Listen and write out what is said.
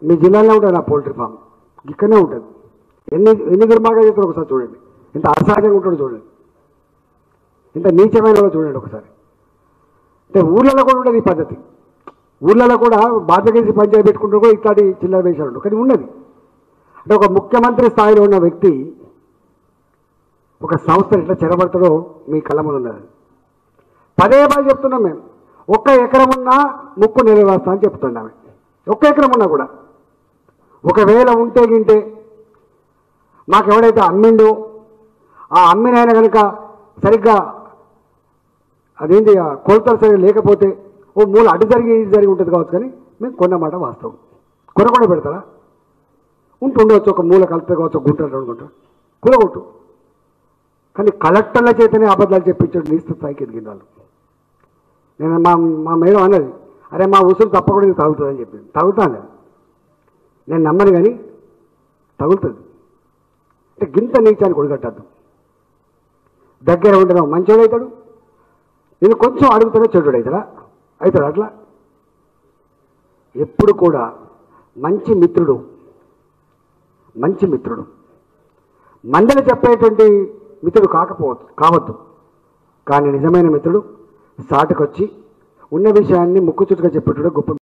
మీ జిల్లాలో ఉంటుంది ఆ పోల్ట్రీ ఫామ్ ఇక్కడనే ఉంటుంది ఎన్ని ఎన్ని దుర్మార్గాలు చేస్తారో ఒకసారి చూడండి ఇంత అసహజంగా ఉంటాడో చూడండి ఇంత నీచమైన వాడో చూడండి ఒకసారి అంటే ఊర్లలో కూడా ఉండదు ఈ పద్ధతి ఊర్లలో కూడా బాధ్యత పంచాయతీ పెట్టుకుంటూ కూడా ఇట్లాంటి చిల్లర వేషాలు ఉండవు కానీ ఉన్నది అంటే ఒక ముఖ్యమంత్రి స్థాయిలో ఉన్న వ్యక్తి ఒక సంస్థ ఎట్లా చెరబడతాడో మీ కళ్ళ ముందు ఉన్నది పదే పదే చెప్తున్నాం మేము ఒక్క ఎకరం ఉన్నా ముక్కు నిలవేస్తా అని చెప్తున్నాం ఒక్క ఎకరం ఉన్నా కూడా ఒకవేళ ఉంటే గింటే మాకు ఎవడైతే అమ్మిండో ఆ అమ్మినైనా కనుక సరిగ్గా అదేంటి ఆ కొలతలు సరిగ్గా లేకపోతే ఓ మూల అటు జరిగి ఇది జరిగి ఉంటుంది కావచ్చు కానీ మేము కొన్నమాట వాస్తవం కొనకుండా పెడతారా ఉంటూ ఉండవచ్చు ఒక మూల కలిపితే కావచ్చు ఒక గుంట అనుకుంటా కూలగొట్టు కానీ కలెక్టర్ల చేతనే అబద్ధాలు చెప్పించాడు నీస్తు స్థాయికి ఎదిగిన వాళ్ళు నేను మా మా మేడం అన్నది అరే మా ఉసురు తప్పకుండా నీకు తగులుతుందని చెప్పింది తగులుతాను నేను నమ్మను కానీ తగులుతుంది అంటే గింత నీచాన్ని కొడగట్టద్దు దగ్గర ఉండడం మంచోడు అవుతాడు నేను కొంచెం అడుగుతానే చెడు అవుతాడా అవుతాడు అట్లా ఎప్పుడు కూడా మంచి మిత్రుడు మంచి మిత్రుడు మందలు చెప్పేటువంటి మిత్రుడు కాకపోవచ్చు కావద్దు కానీ నిజమైన మిత్రుడు సాటుకొచ్చి ఉన్న విషయాన్ని ముక్కు చుట్టుగా చెప్పేటప్పుడు గొప్ప